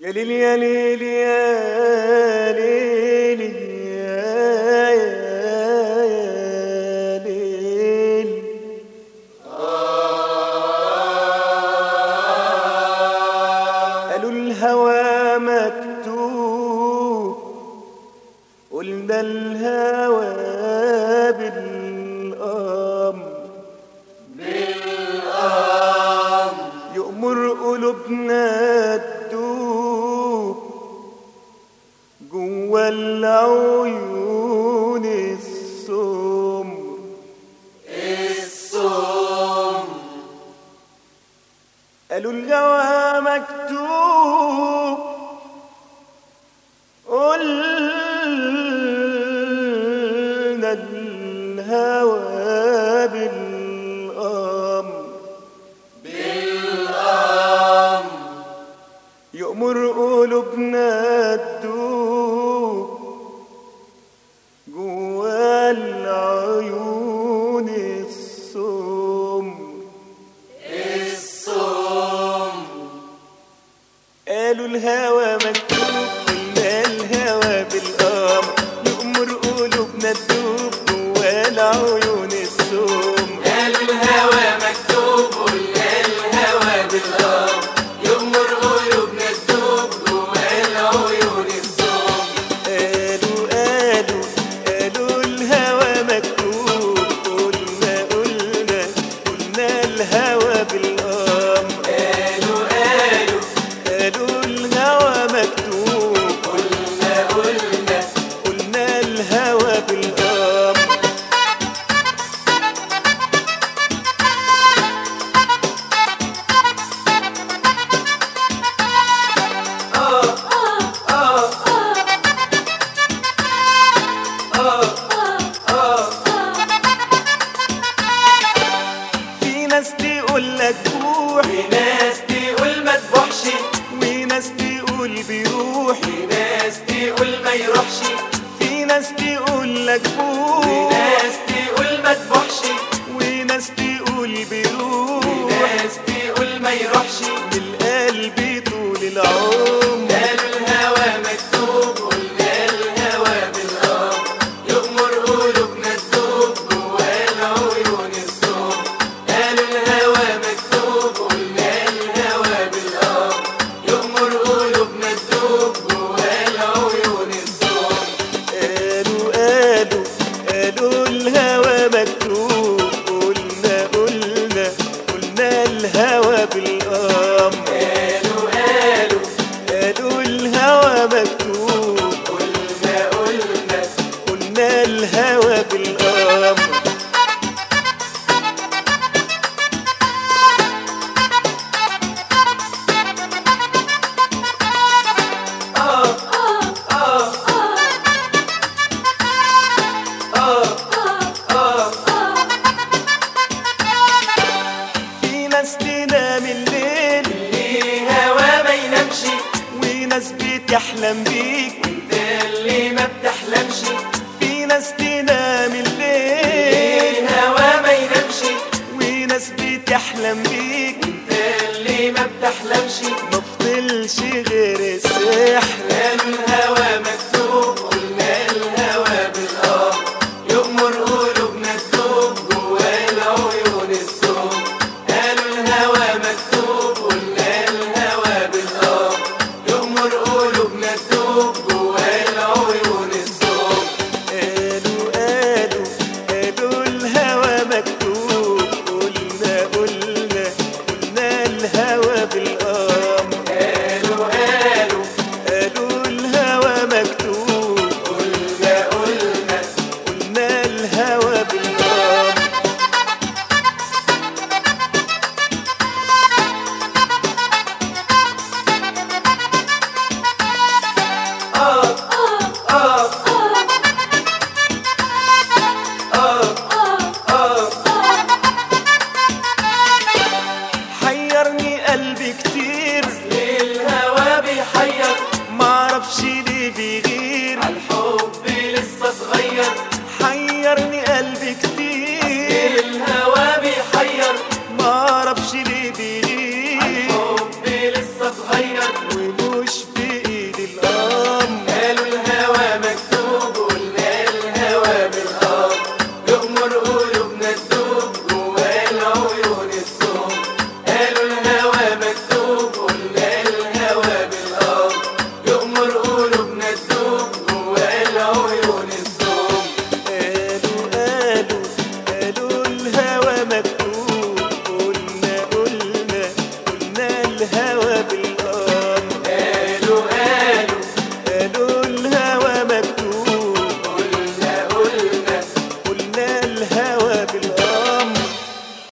يا ليل يا ليل يا ليل يا يا ليل قالوا الهوى مكتوب قلنا الهوى بالأمر يأمر قلوبنا تدوب جوا العيون السمر قالوا الجوى مكتوب قلنا الهوى بالأمر يأمر قلوبنا تدوب جوا العيون السمر قالوا الهوى مكتوب قلنا الهوى بالأمر يأمر قلوبنا تدوب جوا العيون السمر قالوا الهوى مكتوب قلنا الهوى بالغام يغمر قلوبنا تدوب جوا العيون الصوم قالوا قالوا قالوا الهوى مكتوب قلنا قلنا قلنا الهوى بالأمر قالوا قالوا قالوا الهوى مكتوب قلنا قلنا قلنا الهوى بالأمر في ناس تقول لك روح وناس تقول ما تبوحش وناس تقول بيروح وناس تقول ما يروحش في ناس تقول لك روح وناس تقول ما تبوحش وناس تقول بيروح وناس تقول ما يروحش بالقلب طول العمر قالوا الهوى مكتوب قلنا الهوى بالغام يغمر قلوبنا تدوب جوا العيون الصوم قالوا الهوى مكتوب قلنا الهوى بالغام يغمر قلوبنا تدوب جوا العيون الصوم قالوا قالوا قالوا الهوى مكتوب قلنا قلنا قلنا الهوى بالأمر قالوا قالوا قالوا الهوى مكتوب قلنا قلنا قلنا الهوى بالأمر في ناس تنام الليل ليه هوا ما ينامش وناس بتحلم بيك انت اللي ما بتحلمش في ناس تنام الليل ليه هوا ما ينامش وناس بتحلم بيك انت اللي ما بتحلمش ما فضلش غير السحر قالوا